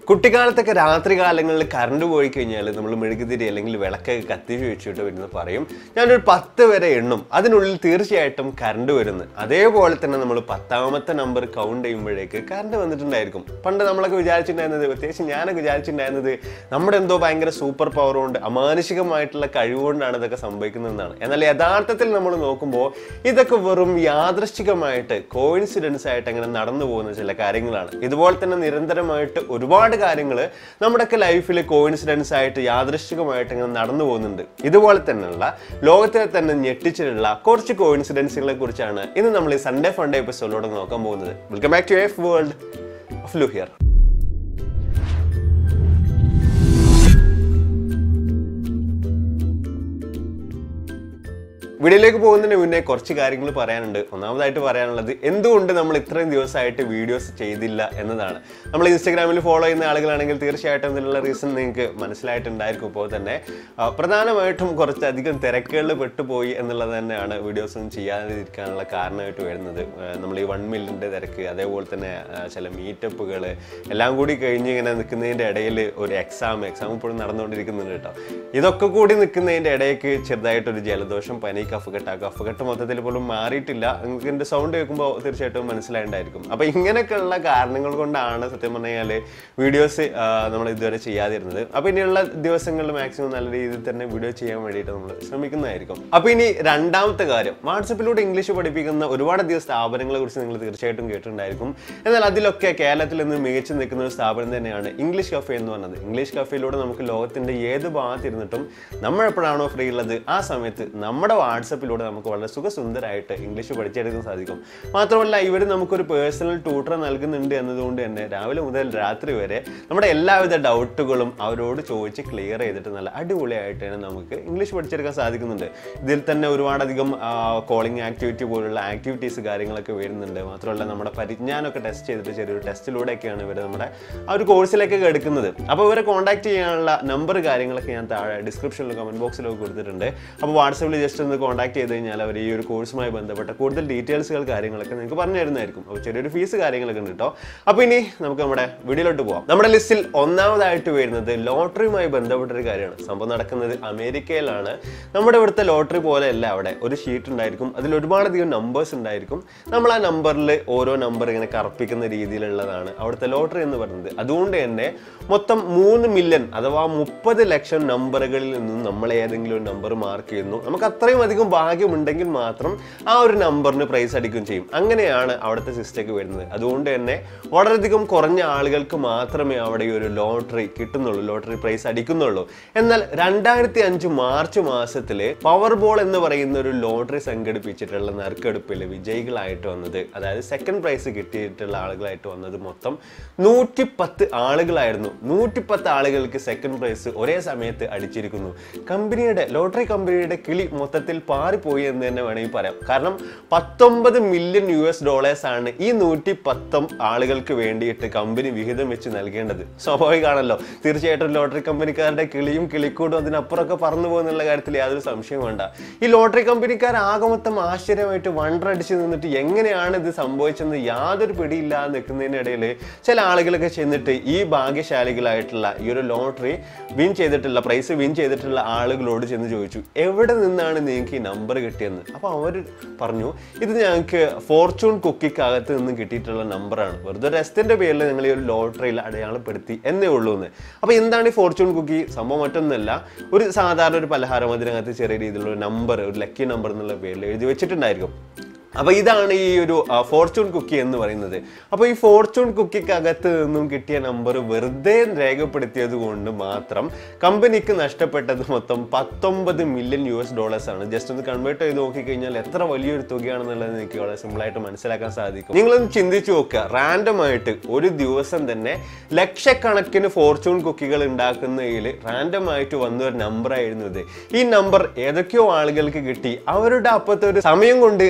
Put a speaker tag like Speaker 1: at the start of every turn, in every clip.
Speaker 1: കുട്ടിക്കാലത്തൊക്കെ രാത്രി കാലങ്ങളിൽ കറണ്ട് പോയി കഴിഞ്ഞാൽ നമ്മൾ മെഴുകുതിരി അല്ലെങ്കിൽ വിളക്കൊക്കെ കത്തിച്ച് വെച്ചിട്ട് വരുന്ന പറയും ഞാനൊരു പത്ത് വരെ എണ്ണും അതിനുള്ളിൽ തീർച്ചയായിട്ടും കറണ്ട് വരുന്നു അതേപോലെ തന്നെ നമ്മൾ പത്താമത്തെ നമ്പർ കൗണ്ട് ചെയ്യുമ്പോഴേക്ക് കറണ്ട് വന്നിട്ടുണ്ടായിരിക്കും പണ്ട് നമ്മളൊക്കെ വിചാരിച്ചിട്ടുണ്ടായിരുന്നത് പ്രത്യേകിച്ച് ഞാനൊക്കെ വിചാരിച്ചിട്ടുണ്ടായിരുന്നത് നമ്മുടെ എന്തോ ഭയങ്കര സൂപ്പർ പവർ കൊണ്ട് അമാനുഷികമായിട്ടുള്ള കഴിവുകൊണ്ടാണ് ഇതൊക്കെ സംഭവിക്കുന്നതെന്നാണ് എന്നാൽ യഥാർത്ഥത്തിൽ നമ്മൾ നോക്കുമ്പോൾ ഇതൊക്കെ വെറും യാദൃശ്ചികമായിട്ട് കോയിൻസിഡൻസ് ആയിട്ട് അങ്ങനെ നടന്നു പോകുന്ന ചില കാര്യങ്ങളാണ് ഇതുപോലെ തന്നെ നിരന്തരമായിട്ട് ഒരുപാട് കാര്യങ്ങൾ നമ്മുടെയൊക്കെ ലൈഫിൽ കോയിൻസിഡൻസ് ആയിട്ട് യാദൃശ്ചികമായിട്ട് ഇങ്ങനെ നടന്നു പോകുന്നുണ്ട് ഇതുപോലെ തന്നെയുള്ള ലോകത്തിലെ തന്നെ ഞെട്ടിച്ചിട്ടുള്ള കുറച്ച് കോയിൻസിഡൻസുകളെ കുറിച്ചാണ് ഇന്ന് നമ്മൾ ഈ സൺഡേ ഫണ്ടേ എപ്പിസോഡിലൂടെ നോക്കാൻ പോകുന്നത് welcome back to F world of ലു ഹിയർ വീഡിയോയിലേക്ക് പോകുന്നതിന് മുന്നേ കുറച്ച് കാര്യങ്ങൾ പറയാനുണ്ട് ഒന്നാമതായിട്ട് പറയാനുള്ളത് എന്തുകൊണ്ട് നമ്മൾ ഇത്രയും ദിവസമായിട്ട് വീഡിയോസ് ചെയ്തില്ല എന്നതാണ് നമ്മൾ ഇൻസ്റ്റാഗ്രാമിൽ ഫോളോ ചെയ്യുന്ന ആളുകളാണെങ്കിൽ തീർച്ചയായിട്ടും ഇതിനുള്ള റീസൺ നിങ്ങൾക്ക് മനസ്സിലായിട്ടുണ്ടായിരിക്കും ഇപ്പോൾ തന്നെ ആ, പ്രധാനമായിട്ടും കുറച്ചധികം തിരക്കുകളിൽ പെട്ടുപോയി എന്നുള്ളത് തന്നെയാണ് വീഡിയോസ് ഒന്നും ചെയ്യാതിരിക്കാനുള്ള കാരണമായിട്ട് വരുന്നത് ആ, നമ്മൾ ഈ വൺ മില്ലിൻ്റെ തിരക്ക് അതേപോലെ തന്നെ ആ, ചില മീറ്റപ്പുകൾ എല്ലാം കൂടി കഴിഞ്ഞ് ഇങ്ങനെ നിൽക്കുന്നതിൻ്റെ ഇടയിൽ ഒരു എക്സാം എക്സാം ഇപ്പോഴും നടന്നുകൊണ്ടിരിക്കുന്നുണ്ട് കേട്ടോ ഇതൊക്കെ കൂടി നിൽക്കുന്നതിൻ്റെ ഇടയ്ക്ക് ചെറുതായിട്ടൊരു ജലദോഷം പനി കഫക്കെട്ട് ആ കഫക്കെട്ട് മൊത്തത്തിൽ പോലും മാറിയിട്ടില്ല നിങ്ങൾക്ക് എൻ്റെ സൗണ്ട് കേൾക്കുമ്പോൾ തീർച്ചയായിട്ടും മനസ്സിലായിട്ടുണ്ടായിരിക്കും അപ്പോൾ ഇങ്ങനെയൊക്കെയുള്ള കാരണങ്ങൾ കൊണ്ടാണ് സത്യം പറഞ്ഞു കഴിഞ്ഞാൽ വീഡിയോസ് നമ്മൾ ഇതുവരെ ചെയ്യാതിരുന്നത് അപ്പോൾ ഇനിയുള്ള ദിവസങ്ങളിൽ മാക്സിമം നല്ല രീതിയിൽ തന്നെ വീഡിയോ ചെയ്യാൻ വേണ്ടിയിട്ട് നമ്മൾ ശ്രമിക്കുന്നതായിരിക്കും അപ്പോൾ ഇനി രണ്ടാമത്തെ കാര്യം വാട്സപ്പിലൂടെ ഇംഗ്ലീഷ് പഠിപ്പിക്കുന്ന ഒരുപാട് അധികം സ്ഥാപനങ്ങളെ കുറിച്ച് നിങ്ങൾ തീർച്ചയായിട്ടും കേട്ടിട്ടുണ്ടായിരിക്കും എന്നാൽ അതിലൊക്കെ കേരളത്തിൽ നിന്ന് മികച്ചു നിൽക്കുന്ന ഒരു സ്ഥാപനം തന്നെയാണ് ഇംഗ്ലീഷ് കഫേ എന്ന് പറഞ്ഞത് ഇംഗ്ലീഷ് കഫേയിലൂടെ നമുക്ക് ലോകത്തിന്റെ ഏത് ഭാഗത്തിരുന്നിട്ടും നമ്മൾ എപ്പോഴാണോ ഫ്രീ ഉള്ളത് ആ സമയത്ത് നമ്മുടെ വാട്സപ്പിലൂടെ നമുക്ക് വളരെ സുഖസുന്ദരമായിട്ട് ഇംഗ്ലീഷ് പഠിച്ചെടുക്കാൻ സാധിക്കും മാത്രമല്ല ഇവർ നമുക്കൊരു പേഴ്സണൽ ട്യൂട്ടർ നൽകുന്നുണ്ട് എന്നതുകൊണ്ട് തന്നെ രാവിലെ മുതൽ രാത്രി വരെ നമ്മുടെ എല്ലാവിധ ഡൗട്ടുകളും അവരോട് ചോദിച്ച് ക്ലിയർ ചെയ്തിട്ട് നല്ല അടിപൊളിയായിട്ട് തന്നെ നമുക്ക് ഇംഗ്ലീഷ് പഠിച്ചെടുക്കാൻ സാധിക്കുന്നുണ്ട് ഇതിൽ തന്നെ ഒരുപാടധികം കോളിംഗ് ആക്ടിവിറ്റി പോലുള്ള ആക്ടിവിറ്റീസ് കാര്യങ്ങളൊക്കെ വരുന്നുണ്ട് മാത്രമല്ല നമ്മുടെ പരിജ്ഞാനമൊക്കെ ടെസ്റ്റ് ചെയ്തിട്ട് ചെറിയൊരു ടെസ്റ്റിലൂടെയൊക്കെയാണ് ഇവർ നമ്മുടെ ആ ഒരു കോഴ്സിലേക്കൊക്കെ എടുക്കുന്നത് അപ്പോൾ ഇവരെ കോൺടാക്ട് ചെയ്യാനുള്ള നമ്പർ കാര്യങ്ങളൊക്കെ ഞാൻ താഴെ ഡിസ്ക്രിപ്ഷനിലും കമന്റ് ബോക്സിലൊക്കെ കൊടുത്തിട്ടുണ്ട് അപ്പോൾ വാട്സപ്പിൽ ജസ്റ്റ് ഒന്ന് കോൺടാക്ട് ചെയ്ത് കഴിഞ്ഞാൽ അവർ ഈ ഒരു കോഴ്സുമായി ബന്ധപ്പെട്ട കൂടുതൽ ഡീറ്റെയിൽസുകൾ കാര്യങ്ങളൊക്കെ നിങ്ങൾക്ക് പറഞ്ഞു തരുന്നതായിരിക്കും അപ്പോൾ ചെറിയൊരു ഫീസ് കാര്യങ്ങളൊക്കെ ഉണ്ട് കേട്ടോ അപ്പോൾ ഇനി നമുക്ക് നമ്മുടെ വീഡിയോയിലോട്ട് പോകാം നമ്മുടെ ലിസ്റ്റിൽ ഒന്നാമതായിട്ട് വരുന്നത് ലോട്ടറിയുമായി ബന്ധപ്പെട്ട ഒരു കാര്യമാണ് സംഭവം നടക്കുന്നത് അമേരിക്കയിലാണ് നമ്മുടെ ഇവിടുത്തെ ലോട്ടറി പോലെയല്ല അവിടെ ഒരു ഷീറ്റ് ഉണ്ടായിരിക്കും അതിൽ ഒരുപാടധികം നമ്പേഴ്സ് ഉണ്ടായിരിക്കും നമ്മൾ ആ നമ്പറിൽ ഓരോ നമ്പർ ഇങ്ങനെ കറപ്പിക്കുന്ന രീതിയിലുള്ളതാണ് അവിടുത്തെ ലോട്ടറി എന്ന് പറയുന്നത് അതുകൊണ്ട് തന്നെ മൊത്തം മൂന്ന് മില്യൺ അഥവാ മുപ്പത് ലക്ഷം നമ്പറുകളിൽ നിന്നും നമ്മൾ ഏതെങ്കിലും ഒരു നമ്പർ മാർക്ക് ചെയ്യുന്നു നമുക്ക് അത്രയും അധികം ഭാഗ്യമുണ്ടെങ്കിൽ മാത്രം ആ ഒരു നമ്പറിന് പ്രൈസ് അടിക്കുകയും ചെയ്യും അങ്ങനെയാണ് അവിടുത്തെ സിസ്റ്റേക്ക് വരുന്നത് അതുകൊണ്ട് തന്നെ വളരെയധികം കുറഞ്ഞ ആളുകൾക്ക് മാത്രമേ അവിടെ ഈ ഒരു ലോട്ടറി കിട്ടുന്നുള്ളൂ ലോട്ടറി പ്രൈസ് അടിക്കുന്നുള്ളൂ എന്നാൽ രണ്ടായിരത്തി അഞ്ച് മാർച്ച് മാസത്തില് പവർ ബോൾ എന്ന് പറയുന്ന ഒരു ലോട്ടറി സംഘടിപ്പിച്ചിട്ടുള്ള നറുക്കെടുപ്പിൽ വിജയികളായിട്ട് വന്നത് അതായത് സെക്കൻഡ് പ്രൈസ് കിട്ടിയിട്ടുള്ള ആളുകളായിട്ട് വന്നത് മൊത്തം നൂറ്റി പത്ത് ആളുകളായിരുന്നു നൂറ്റി പത്ത് ആളുകൾക്ക് സെക്കൻഡ് പ്രൈസ് ഒരേ സമയത്ത് അടിച്ചിരിക്കുന്നു കമ്പനിയുടെ ലോട്ടറി കമ്പനിയുടെ കിളി മൊത്തത്തിൽ പാറിപ്പോയി എന്ന് തന്നെ വേണമെങ്കിൽ പറയാം കാരണം പത്തൊമ്പത് മില്യൺ യു എസ് ഡോളേഴ്സ് ആണ് ഈ നൂറ്റി പത്തും ആളുകൾക്ക് വേണ്ടിയിട്ട് കമ്പനി വിഹിതം വെച്ച് നൽകേണ്ടത് സ്വാഭാവികമാണല്ലോ തീർച്ചയായിട്ടും ലോട്ടറി കമ്പനിക്കാരുടെ കിളിയും കിളിക്കൂടും അതിനപ്പുറമൊക്കെ പറന്നു പോകുന്നുള്ള കാര്യത്തിൽ യാതൊരു സംശയവും വേണ്ട ഈ ലോട്ടറി കമ്പനിക്കാർ ആകെ മൊത്തം ആശ്ചര്യമായിട്ട് വണ്ടർ അടിച്ച് നിന്നിട്ട് എങ്ങനെയാണ് ഇത് സംഭവിച്ചെന്ന് യാതൊരു പിടിയില്ലാതെ നിൽക്കുന്നതിനിടയിൽ ചില ആളുകളൊക്കെ ചെന്നിട്ട് ഈ ഭാഗ്യശാലികളായിട്ടുള്ള ഈ ഒരു ലോട്ടറി വിൻ ചെയ്തിട്ടുള്ള പ്രൈസ് വിൻ ചെയ്തിട്ടുള്ള ആളുകളോട് ചെന്ന് ചോദിച്ചു എവിടെ നിന്നാണ് നിങ്ങൾക്ക് ഈ നമ്പർ കിട്ടിയെന്ന് അപ്പോൾ അവർ പറഞ്ഞു ഇത് ഞങ്ങൾക്ക് ഫോർച്യൂൺ കുക്കിക്കകത്ത് നിന്ന് കിട്ടിയിട്ടുള്ള നമ്പറാണ് വെറുതെ ടെസ്റ്റിന്റെ പേരിൽ ഞങ്ങൾ ഈ ഒരു ലോട്ടറിയിൽ അടയാളപ്പെടുത്തി എന്നേ ഉള്ളൂ എന്ന് അപ്പോൾ എന്താണ് ഈ ഫോർച്യൂൺ കുക്കി സംഭവം മറ്റൊന്നുമല്ല ഒരു സാധാരണ ഒരു പലഹാരം അതിനകത്ത് ചെറിയ രീതിയിലുള്ള ഒരു നമ്പർ ഒരു ലക്കി നമ്പർ എന്നുള്ള പേരിൽ എഴുതി വെച്ചിട്ടുണ്ടായിരിക്കും അപ്പോൾ ഇതാണ് ഈ ഒരു ഫോർച്യൂൺ കുക്കി എന്ന് പറയുന്നത് അപ്പോൾ ഈ ഫോർച്യൂൺ കുക്കിക്കകത്ത് നിന്നും കിട്ടിയ നമ്പർ വെറുതെ രേഖപ്പെടുത്തിയത് കൊണ്ട് മാത്രം കമ്പനിക്ക് നഷ്ടപ്പെട്ടത് മൊത്തം പത്തൊമ്പത് മില്യൺ യു എസ് ഡോളേഴ്സ് ആണ് ജസ്റ്റ് ഒന്ന് കൺവേർട്ട് ചെയ്ത് നോക്കിക്കഴിഞ്ഞാൽ എത്ര വലിയൊരു തുകയാണെന്നുള്ളത് എനിക്ക് വളരെ സിമ്പിളായിട്ട് മനസ്സിലാക്കാൻ സാധിക്കും നിങ്ങളൊന്ന് ചിന്തിച്ചു നോക്കുക റാൻഡം ആയിട്ട് ഒരു ദിവസം തന്നെ ലക്ഷക്കണക്കിന് ഫോർച്യൂൺ കുക്കികൾ ഉണ്ടാക്കുന്നതിൽ റാൻഡം ആയിട്ട് വന്ന ഒരു നമ്പർ ആയിരുന്നു ഇത് ഈ നമ്പർ ഏതൊക്കെയോ ആളുകൾക്ക് കിട്ടി അവരുടെ അപ്പത്തെ ഒരു സമയം കൊണ്ട് അവരത്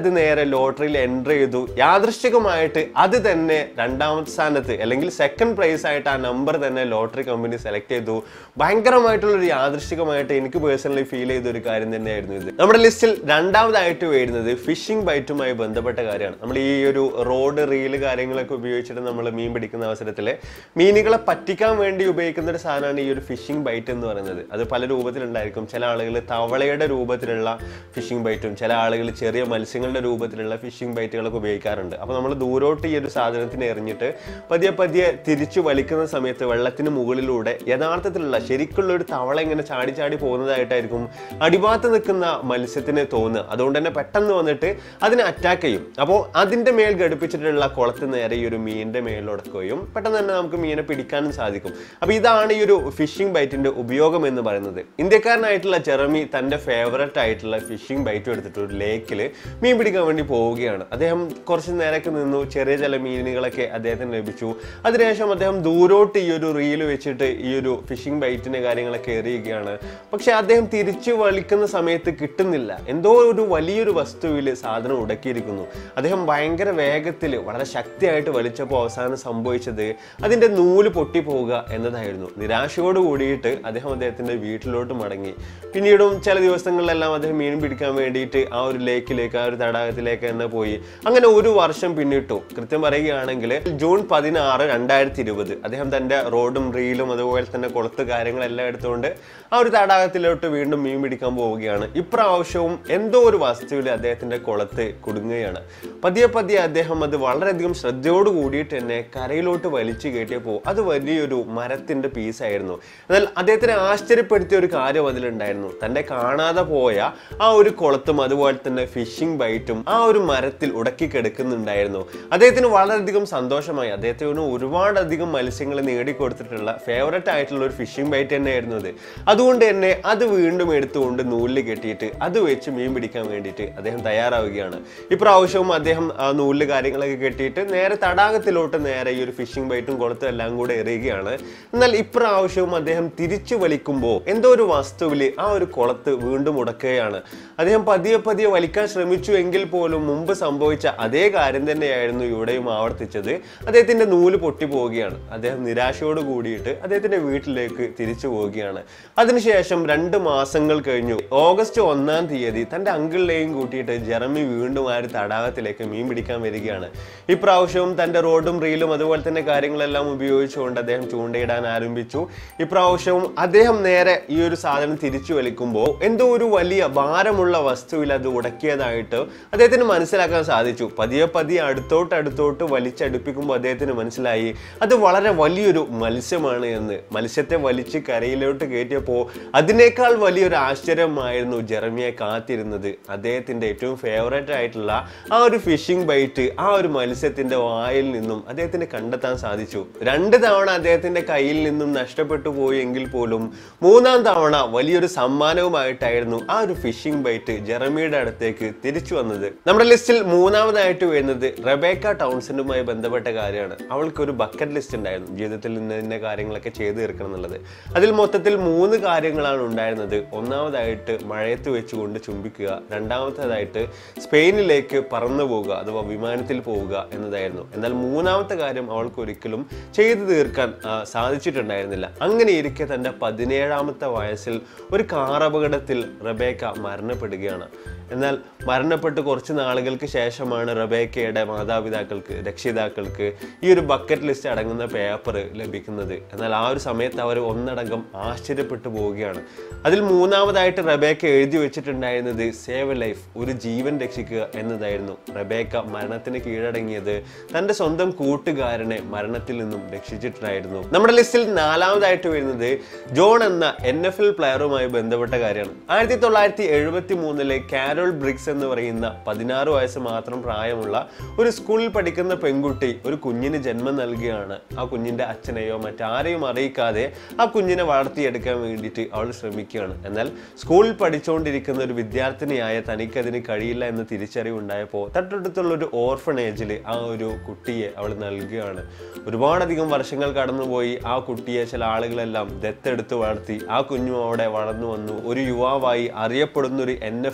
Speaker 1: അത് നേരെ ലോട്ടറിയിൽ എൻ്റർ ചെയ്തു യാദൃശ്ചികമായിട്ട് അത് തന്നെ രണ്ടാമത്തെ സ്ഥാനത്ത് അല്ലെങ്കിൽ സെക്കൻഡ് പ്രൈസ് ആയിട്ട് ആ നമ്പർ തന്നെ ലോട്ടറി കമ്പനി സെലക്ട് ചെയ്തു ഭയങ്കരമായിട്ടുള്ള ഒരു യാദൃശ്ചികമായിട്ട് എനിക്ക് പേഴ്സണലി ഫീൽ ചെയ്ത ഒരു കാര്യം തന്നെയായിരുന്നു ഇത് നമ്മുടെ ലിസ്റ്റിൽ രണ്ടാമതായിട്ട് വരുന്നത് ഫിഷിംഗ് ബൈറ്റുമായി ബന്ധപ്പെട്ട കാര്യമാണ് നമ്മൾ ഈ ഒരു റോഡ് റീല് കാര്യങ്ങളൊക്കെ ഉപയോഗിച്ചിട്ട് നമ്മൾ മീൻ പിടിക്കുന്ന അവസരത്തിൽ മീനുകളെ പറ്റിക്കാൻ വേണ്ടി ഉപയോഗിക്കുന്ന ഒരു സാധനമാണ് ഈ ഒരു ഫിഷിംഗ് ബൈറ്റ് എന്ന് പറയുന്നത് അത് പല രൂപത്തിലുണ്ടായിരിക്കും ചില ആളുകൾ തവളയുടെ രൂപത്തിലുള്ള ഫിഷിംഗ് ബൈറ്റും ചില ആളുകൾ ചെറിയ മത്സ്യങ്ങളുടെ രൂപത്തിലുള്ള ഫിഷിംഗ് ബൈറ്റുകളൊക്കെ ഉപയോഗിക്കാറുണ്ട് അപ്പോൾ നമ്മൾ ദൂരോട്ട് ഈ ഒരു സാധനത്തിനെ എറിഞ്ഞിട്ട് പതിയെ പതിയെ തിരിച്ചു വലിക്കുന്ന സമയത്ത് വെള്ളത്തിന് മുകളിലൂടെ യഥാർത്ഥത്തിലുള്ള ശരിക്കുള്ള ഒരു തവള ഇങ്ങനെ ചാടി ചാടി പോകുന്നതായിട്ടായിരിക്കും അടിഭാഗത്ത് നിൽക്കുന്ന മത്സ്യത്തിന് തോന്നുക അതുകൊണ്ട് തന്നെ പെട്ടെന്ന് വന്നിട്ട് അതിനെ അറ്റാക്ക് ചെയ്യും അപ്പോൾ അതിൻ്റെ മേൽ ഘടിപ്പിച്ചിട്ടുള്ള കുളത്ത് നേരെ ഈ ഒരു മീനിൻ്റെ മേലിലൊടക്കുകയും പെട്ടെന്ന് തന്നെ നമുക്ക് മീനെ പിടിക്കാനും സാധിക്കും അപ്പോൾ ഇതാണ് ഈ ഒരു ഫിഷിംഗ് ബൈറ്റിൻ്റെ ഉപയോഗം എന്ന് പറയുന്നത് ഇന്ത്യക്കാരനായിട്ടുള്ള ജെറമി തൻ്റെ ഫേവററ്റ് ആയിട്ടുള്ള ഫിഷിംഗ് ബൈറ്റും എടുത്തിട്ട് ഒരു ലേക്കിൽ മീൻ പിടിക്കാൻ വേണ്ടി പോവുകയാണ് അദ്ദേഹം കുറച്ച് നേരമൊക്കെ നിന്നു ചെറിയ ചില മീനുകളൊക്കെ അദ്ദേഹത്തിന് ലഭിച്ചു അതിനുശേഷം അദ്ദേഹം ദൂരോട്ട് ഈ ഒരു റീല് വെച്ചിട്ട് ഈ ഒരു ഫിഷിംഗ് ബൈറ്റിന്റെ കാര്യങ്ങളൊക്കെ എറിയുകയാണ് പക്ഷെ അദ്ദേഹം തിരിച്ചു വലിക്കുന്ന സമയത്ത് കിട്ടുന്നില്ല എന്തോ ഒരു വലിയൊരു വസ്തുവിൽ സാധനം ഉടക്കിയിരിക്കുന്നു അദ്ദേഹം ഭയങ്കര വേഗത്തിൽ വളരെ ശക്തിയായിട്ട് വലിച്ചപ്പോൾ അവസാനം സംഭവിച്ചത് അതിന്റെ നൂല് പൊട്ടിപ്പോവുക എന്നതായിരുന്നു നിരാശയോട് കൂടിയിട്ട് അദ്ദേഹം അദ്ദേഹത്തിന്റെ വീട്ടിലോട്ട് മടങ്ങി പിന്നീടും ചില ദിവസങ്ങളിലെല്ലാം അദ്ദേഹം മീൻ പിടിക്കാൻ വേണ്ടിയിട്ട് ആ ഒരു ലേക്കിലേക്ക് ആ ഒരു തടാകത്തിലേക്ക് തന്നെ പോയി അങ്ങനെ ഒരു വർഷം പിന്നിട്ടു കൃത്യം പറയുകയാണെങ്കിൽ ജൂൺ പതിനാറ് രണ്ടായിരത്തി ഇരുപത് അദ്ദേഹം തന്റെ റോഡും റീലും അതുപോലെ തന്നെ കുളത്ത് കാര്യങ്ങളെല്ലാം എടുത്തുകൊണ്ട് ആ ഒരു തടാകത്തിലോട്ട് വീണ്ടും മീൻ പിടിക്കാൻ പോവുകയാണ് ഇപ്രാവശ്യവും എന്തോ ഒരു വസ്തുവിൽ അദ്ദേഹത്തിന്റെ കുളത്ത് കുടുങ്ങുകയാണ് പതിയെ പതിയെ അദ്ദേഹം അത് വളരെയധികം ശ്രദ്ധയോട് കൂടിയിട്ട് തന്നെ കരയിലോട്ട് വലിച്ചു കയറ്റിയപ്പോൾ അത് വലിയൊരു മരത്തിന്റെ പീസായിരുന്നു എന്നാൽ അദ്ദേഹത്തിനെ ആശ്ചര്യപ്പെടുത്തിയ ഒരു കാര്യം അതിലുണ്ടായിരുന്നു തന്റെ കാണാതെ പോയ ആ ഒരു കുളത്തും അതുപോലെ തന്നെ ഫിഷിംഗ് ബൈറ്റും ആ ഒരു മരത്തിൽ ഉടക്കി കിടക്കുന്നുണ്ടായിരുന്നു അദ്ദേഹത്തിന് വളരെയധികം സന്തോഷമായി അദ്ദേഹത്തിന് ഒരുപാടധികം മത്സ്യങ്ങൾ നേടിക്കൊടുത്തിട്ടുള്ള ഫേവററ്റ് ആയിട്ടുള്ള ഒരു ഫിഷിംഗ് ബൈറ്റ് തന്നെയായിരുന്നു അത് അതുകൊണ്ട് തന്നെ അത് വീണ്ടും എടുത്തുകൊണ്ട് നൂലിൽ കെട്ടിയിട്ട് അത് വെച്ച് മീൻ പിടിക്കാൻ വേണ്ടിയിട്ട് അദ്ദേഹം തയ്യാറാവുകയാണ് ഇപ്രാവശ്യവും അദ്ദേഹം ആ നൂലിൽ കാര്യങ്ങളൊക്കെ കെട്ടിയിട്ട് നേരെ തടാകത്തിലോട്ട് നേരെ ഈ ഒരു ഫിഷിംഗ് ബൈറ്റും കുളത്തും എല്ലാം കൂടെ എറിയുകയാണ് എന്നാൽ ഇപ്രാവശ്യവും അദ്ദേഹം തിരിച്ചു വലിക്കുമ്പോൾ എന്തോ ഒരു വസ്തുവിൽ ആ ഒരു കുളത്ത് വീണ്ടും ഉടക്കുകയാണ് അദ്ദേഹം പതിയെ പതിയെ വലിക്കാൻ ശ്രമിച്ചു എങ്കിൽ പോലും മുമ്പ് സംഭവിച്ച അതേ കാര്യം തന്നെയായിരുന്നു ഇവിടെയും ആവർത്തിച്ചത് അദ്ദേഹത്തിന്റെ നൂല് പൊട്ടി പോവുകയാണ് അദ്ദേഹം നിരാശയോട് കൂടിയിട്ട് അദ്ദേഹത്തിന്റെ വീട്ടിലേക്ക് തിരിച്ചു പോവുകയാണ് അതിനുശേഷം രണ്ട് മാസങ്ങൾ കഴിഞ്ഞു ഓഗസ്റ്റ് ഒന്നാം തീയതി തന്റെ അങ്കിളിനെയും കൂട്ടിയിട്ട് ജെറമി വീണ്ടും ആ ഒരു തടാകത്തിലേക്ക് മീൻ പിടിക്കാൻ വരികയാണ് ഇപ്രാവശ്യവും തന്റെ റോഡും റീലും അതുപോലെ തന്നെ കാര്യങ്ങളെല്ലാം ഉപയോഗിച്ചുകൊണ്ട് അദ്ദേഹം ചൂണ്ടയിടാൻ ആരംഭിച്ചു ഇപ്രാവശ്യവും അദ്ദേഹം നേരെ ഈ ഒരു സാധനം തിരിച്ചു വലിക്കുമ്പോൾ എന്തോ ഒരു വലിയ ഭാരമുള്ള വസ്തുവിൽ അത് ഉടക്കിയതായിട്ട് അദ്ദേഹത്തിന് മനസ്സിലാക്കാൻ സാധിച്ചു പതിയെ പതിയെ അടുത്തോട്ട് അടുത്തോട്ട് വലിച്ചടുപ്പിക്കുമ്പോൾ അദ്ദേഹത്തിന് മനസ്സിലായി അത് വളരെ വലിയൊരു മത്സ്യമാണ് എന്ന് മത്സ്യത്തെ വലിച്ച് കരയിലോട്ട് കയറ്റിയപ്പോൾ അതിനേക്കാൾ വലിയൊരു ആശ്ചര്യമായിരുന്നു ജെറമിയെ കാത്തിരുന്നത് അദ്ദേഹത്തിന്റെ ഏറ്റവും ഫേവറേറ്റ് ആയിട്ടുള്ള ആ ഒരു ഫിഷിംഗ് ബൈറ്റ് ആ ഒരു മത്സ്യത്തിന്റെ വായിൽ നിന്നും അദ്ദേഹത്തിന് കണ്ടെത്താൻ സാധിച്ചു രണ്ട് തവണ അദ്ദേഹത്തിന്റെ കയ്യിൽ നിന്നും നഷ്ടപ്പെട്ടു പോയി എങ്കിൽ പോലും മൂന്നാം തവണ വലിയൊരു സമ്മാനവുമായിട്ടായിരുന്നു ആ ഒരു ഫിഷിംഗ് ബൈറ്റ് ജെറമിയുടെ അടുത്തേക്ക് തിരിച്ചു വന്നത് നമ്മുടെ ലിസ്റ്റിൽ മൂന്നാമതായിട്ട് വരുന്നത് റബേക്ക ടൗൺസെന്റുമായി ബന്ധപ്പെട്ട കാര്യമാണ് അവൾക്ക് ഒരു ബക്കറ്റ് ലിസ്റ്റ് ഉണ്ടായിരുന്നു ജീവിതത്തിൽ ഇന്ന ഇന്ന കാര്യങ്ങളൊക്കെ ചെയ്തു തീർക്കണം എന്നുള്ളത് അതിൽ മൊത്തത്തിൽ മൂന്ന് കാര്യങ്ങളാണ് ഉണ്ടായിരുന്നത് ഒന്നാമതായിട്ട് മഴയത്ത് വെച്ചുകൊണ്ട് ചുംബിക്കുക രണ്ടാമത്തേതായിട്ട് സ്പെയിനിലേക്ക് പറന്നു പോവുക അഥവാ വിമാനത്തിൽ പോവുക എന്നതായിരുന്നു എന്നാൽ മൂന്നാമത്തെ കാര്യം അവൾക്ക് ഒരിക്കലും ചെയ്തു തീർക്കാൻ ആ, സാധിച്ചിട്ടുണ്ടായിരുന്നില്ല അങ്ങനെ ഇരിക്കെ തൻ്റെ പതിനേഴാമത്തെ വയസ്സിൽ ഒരു കാർ അപകടത്തിൽ റബേക്ക മരണപ്പെടുകയാണ് എന്നാൽ മരണപ്പെട്ട് കുറച്ച് നാളുകൾക്ക് ശേഷമാണ് റബേക്കയുടെ മാതാപിതാക്കൾക്ക് രക്ഷിതാക്കൾക്ക് ഈ ഒരു ബക്കറ്റ് ലിസ്റ്റ് അടങ്ങുന്ന പേപ്പർ ലഭിക്കുന്നത് എന്നാൽ ആ ഒരു സമയത്ത് അവർ ഒന്നടങ്കം ആശ്ചര്യപ്പെട്ടു പോവുകയാണ് അതിൽ മൂന്നാമതായിട്ട് റബേക്ക എഴുതി വെച്ചിട്ടുണ്ടായിരുന്നത് സേവ് ലൈഫ് ഒരു ജീവൻ രക്ഷിക്കുക എന്നതായിരുന്നു റബേക്ക മരണത്തിന് കീഴടങ്ങിയത് തൻ്റെ സ്വന്തം കൂട്ടുകാരനെ മരണത്തിൽ നിന്നും രക്ഷിച്ചിട്ടുണ്ടായിരുന്നു നമ്മുടെ ലിസ്റ്റിൽ നാലാമതായിട്ട് വരുന്നത് ജോൺ എന്ന എൻ എഫ് എൽ പ്ലെയറുമായി ബന്ധപ്പെട്ട കാര്യമാണ് ആയിരത്തി തൊള്ളായിരത്തി എഴുപത്തി മൂന്നിലെ കാരോൾ ബ്രിക്സ് എന്ന് പറയുന്ന പതിനാറ് വയസ്സ് മാത്രം പ്രായമുള്ള ഒരു സ്കൂളിൽ പഠിക്കുന്ന പെൺകുട്ടി ഒരു കുഞ്ഞിന് ജന്മം നൽകുകയാണ് ആ കുഞ്ഞിന്റെ അച്ഛനെയോ മറ്റാരെയും അറിയിക്കാതെ ആ കുഞ്ഞിനെ വളർത്തിയെടുക്കാൻ വേണ്ടിയിട്ട് അവൾ ശ്രമിക്കുകയാണ് എന്നാൽ സ്കൂളിൽ പഠിച്ചുകൊണ്ടിരിക്കുന്ന ഒരു വിദ്യാർത്ഥിനിയായ തനിക്കതിന് കഴിയില്ല എന്ന തിരിച്ചറിവുണ്ടായപ്പോൾ തൊട്ടടുത്തുള്ള ഒരു ഓർഫണേജിൽ ആ ഒരു കുട്ടിയെ അവൾ നൽകുകയാണ് ഒരുപാടധികം വർഷങ്ങൾ കടന്നുപോയി ആ കുട്ടിയെ ചില ആളുകളെല്ലാം ദത്തെടുത്ത് വളർത്തി ആ കുഞ്ഞും അവിടെ വളർന്നു വന്നു ഒരു യുവാവായി അറിയപ്പെടുന്ന ഒരു N F L player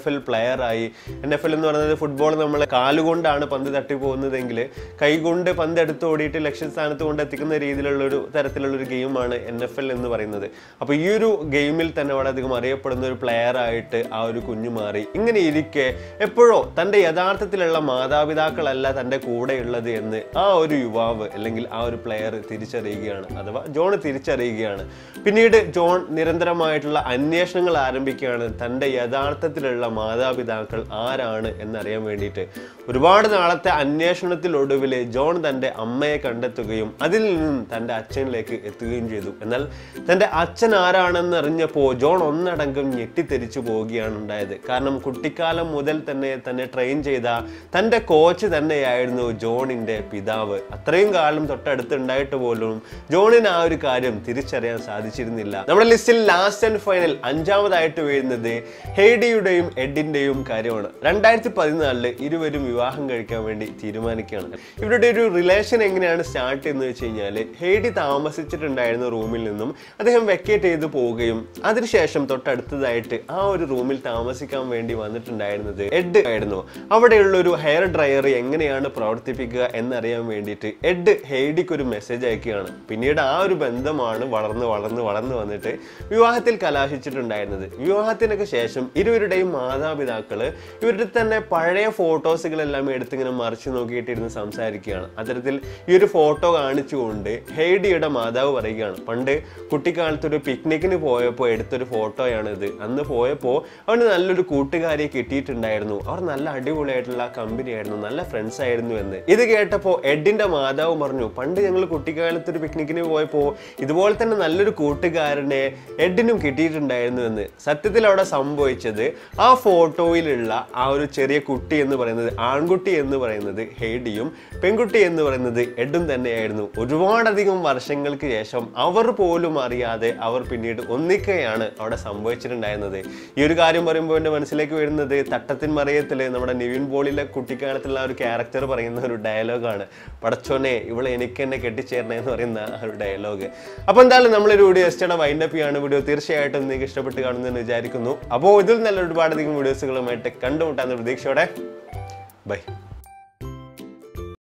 Speaker 1: player ആയി എൻ എഫ് എൽ എന്ന് പറയുന്നത് ഫുട്ബോൾ നമ്മൾ കാലുകൊണ്ടാണ് പന്ത് തട്ടി പോകുന്നതെങ്കിൽ കൈകൊണ്ട് പന്ത് എടുത്ത് ഓടിയിട്ട് ലക്ഷ്യസ്ഥാനത്ത് കൊണ്ട് എത്തിക്കുന്ന രീതിയിലുള്ള ഒരു തരത്തിലുള്ള ഒരു ഗെയിമാണ് എൻ എഫ് എൽ എന്ന് പറയുന്നത് അപ്പോൾ ഈ ഒരു ഗെയിമിൽ തന്നെ വളരെയധികം അറിയപ്പെടുന്ന ഒരു പ്ലെയർ ആയിട്ട് ആ ഒരു കുഞ്ഞു മാറി ഇങ്ങനെ ഇരിക്കെ എപ്പോഴോ തൻ്റെ യഥാർത്ഥത്തിലുള്ള മാതാപിതാക്കളല്ല തൻ്റെ കൂടെയുള്ളത് എന്ന് ആ ഒരു യുവാവ് അല്ലെങ്കിൽ ആ ഒരു പ്ലെയർ തിരിച്ചറിയുകയാണ് അഥവാ ജോൺ തിരിച്ചറിയുകയാണ് പിന്നീട് ജോൺ നിരന്തരമായിട്ടുള്ള അന്വേഷണങ്ങൾ ആരംഭിക്കുകയാണ് തൻ്റെ യഥാർത്ഥത്തിലുള്ള മാതാപിതാക്കൾ ആരാണ് എന്നറിയാൻ വേണ്ടിയിട്ട് ഒരുപാട് നാളത്തെ അന്വേഷണത്തിലൊടുവിൽ ജോൺ തൻ്റെ അമ്മയെ കണ്ടെത്തുകയും അതിൽ നിന്നും തൻ്റെ അച്ഛനിലേക്ക് എത്തുകയും ചെയ്തു എന്നാൽ തൻ്റെ അച്ഛൻ ആരാണെന്ന് അറിഞ്ഞപ്പോൾ ജോൺ ഒന്നടങ്കം ഞെട്ടിത്തെരിച്ചു പോവുകയാണ് ഉണ്ടായത് കാരണം കുട്ടിക്കാലം മുതൽ തന്നെ തന്നെ ട്രെയിൻ ചെയ്ത തൻ്റെ കോച്ച് തന്നെയായിരുന്നു ജോണിൻ്റെ പിതാവ് അത്രയും കാലം തൊട്ടടുത്തുണ്ടായിട്ട് പോലും ജോണിന് ആ ഒരു കാര്യം തിരിച്ചറിയാൻ സാധിച്ചിരുന്നില്ല നമ്മുടെ ലിസ്റ്റിൽ ലാസ്റ്റ് ആൻഡ് ഫൈനൽ അഞ്ചാമതായിട്ട് വീഴുന്നത് ഹെയ്ഡിയുടെയും എഡിന്റെയും കാര്യമാണ് രണ്ടായിരത്തി പതിനാലില് ഇരുവരും വിവാഹം കഴിക്കാൻ വേണ്ടി തീരുമാനിക്കുകയാണ് ഇവരുടെ ഒരു റിലേഷൻ എങ്ങനെയാണ് സ്റ്റാർട്ട് എന്ന് വെച്ച് കഴിഞ്ഞാൽ ഹെയ്ഡി താമസിച്ചിട്ടുണ്ടായിരുന്ന റൂമിൽ നിന്നും അദ്ദേഹം വെക്കേറ്റ് ചെയ്ത് പോവുകയും അതിനുശേഷം തൊട്ടടുത്തതായിട്ട് ആ ഒരു റൂമിൽ താമസിക്കാൻ വേണ്ടി വന്നിട്ടുണ്ടായിരുന്നത് എഡ് ആയിരുന്നു അവിടെയുള്ള ഒരു ഹെയർ ഡ്രയർ എങ്ങനെയാണ് പ്രവർത്തിപ്പിക്കുക എന്നറിയാൻ വേണ്ടിയിട്ട് എഡ് ഹെയ്ഡിക്ക് ഒരു മെസ്സേജ് അയക്കുകയാണ് പിന്നീട് ആ ഒരു ബന്ധമാണ് വളർന്ന് വളർന്ന് വളർന്ന് വന്നിട്ട് വിവാഹത്തിൽ കലാശിച്ചിട്ടുണ്ടായിരുന്നത് വിവാഹത്തിനൊക്കെ ശേഷം ഇരുവരുടെയും മാതാപിതാക്കള് ഇവരുടെ തന്നെ പഴയ ഫോട്ടോസുകളെല്ലാം എടുത്തിങ്ങനെ മറിച്ചു നോക്കിയിട്ടിരുന്ന് സംസാരിക്കുകയാണ് അത്തരത്തിൽ ഈ ഒരു ഫോട്ടോ കാണിച്ചുകൊണ്ട് ഹെയ്ഡിയുടെ മാതാവ് പറയുകയാണ് പണ്ട് കുട്ടിക്കാലത്ത് ഒരു പിക്നിക്കിന് പോയപ്പോൾ എടുത്തൊരു ഫോട്ടോയാണ് ഇത് അന്ന് പോയപ്പോൾ അവന് നല്ലൊരു കൂട്ടുകാരിയെ കിട്ടിയിട്ടുണ്ടായിരുന്നു അവർ നല്ല അടിപൊളിയായിട്ടുള്ള കമ്പനി ആയിരുന്നു നല്ല ഫ്രണ്ട്സ് ആയിരുന്നു എന്ന് ഇത് കേട്ടപ്പോൾ എഡിന്റെ മാതാവ് പറഞ്ഞു പണ്ട് ഞങ്ങൾ കുട്ടിക്കാലത്ത് ഒരു പിക്നിക്കിന് പോയപ്പോൾ ഇതുപോലെ തന്നെ നല്ലൊരു കൂട്ടുകാരനെ എഡിനും കിട്ടിയിട്ടുണ്ടായിരുന്നു എന്ന് സത്യത്തിൽ അവിടെ സംഭവിച്ചത് ആ ഫോട്ടോയിലുള്ള ആ ഒരു ചെറിയ കുട്ടി എന്ന് പറയുന്നത് ആൺകുട്ടി എന്ന് പറയുന്നത് ഹെയ്ഡിയും പെൺകുട്ടി എന്ന് പറയുന്നത് എഡും തന്നെയായിരുന്നു ഒരുപാടധികം വർഷങ്ങൾക്ക് ശേഷം അവർ പോലും അറിയാതെ അവർ പിന്നീട് ഒന്നിക്കുകയാണ് അവിടെ സംഭവിച്ചിട്ടുണ്ടായിരുന്നത് ഈ ഒരു കാര്യം പറയുമ്പോൾ എൻ്റെ മനസ്സിലേക്ക് വരുന്നത് തട്ടത്തിൻ മറിയത്തിൽ നമ്മുടെ നിവിൻ പോളിലെ കുട്ടിക്കാലത്തുള്ള ആ ഒരു ക്യാരക്ടർ പറയുന്ന ഒരു ഡയലോഗാണ് പടച്ചോനെ ഇവളെ എനിക്ക് തന്നെ കെട്ടിച്ചേരണേ എന്ന് പറയുന്ന ആ ഒരു ഡയലോഗ് അപ്പോൾ എന്തായാലും നമ്മളൊരു വീഡിയോ ജസ്റ്റ് വൈൻഡപ്പ് ചെയ്യാണ് വീഡിയോ തീർച്ചയായിട്ടും നിങ്ങൾക്ക് ഇഷ്ടപ്പെട്ട് കാണുമെന്ന് വിചാരിക്കുന്നു അപ്പോൾ ഇതിൽ നല്ല ഒരുപാടധികം വീഡിയോസുകളുമായിട്ട് കണ്ടുമുട്ടാന്ന പ്രതീക്ഷയോടെ ബൈ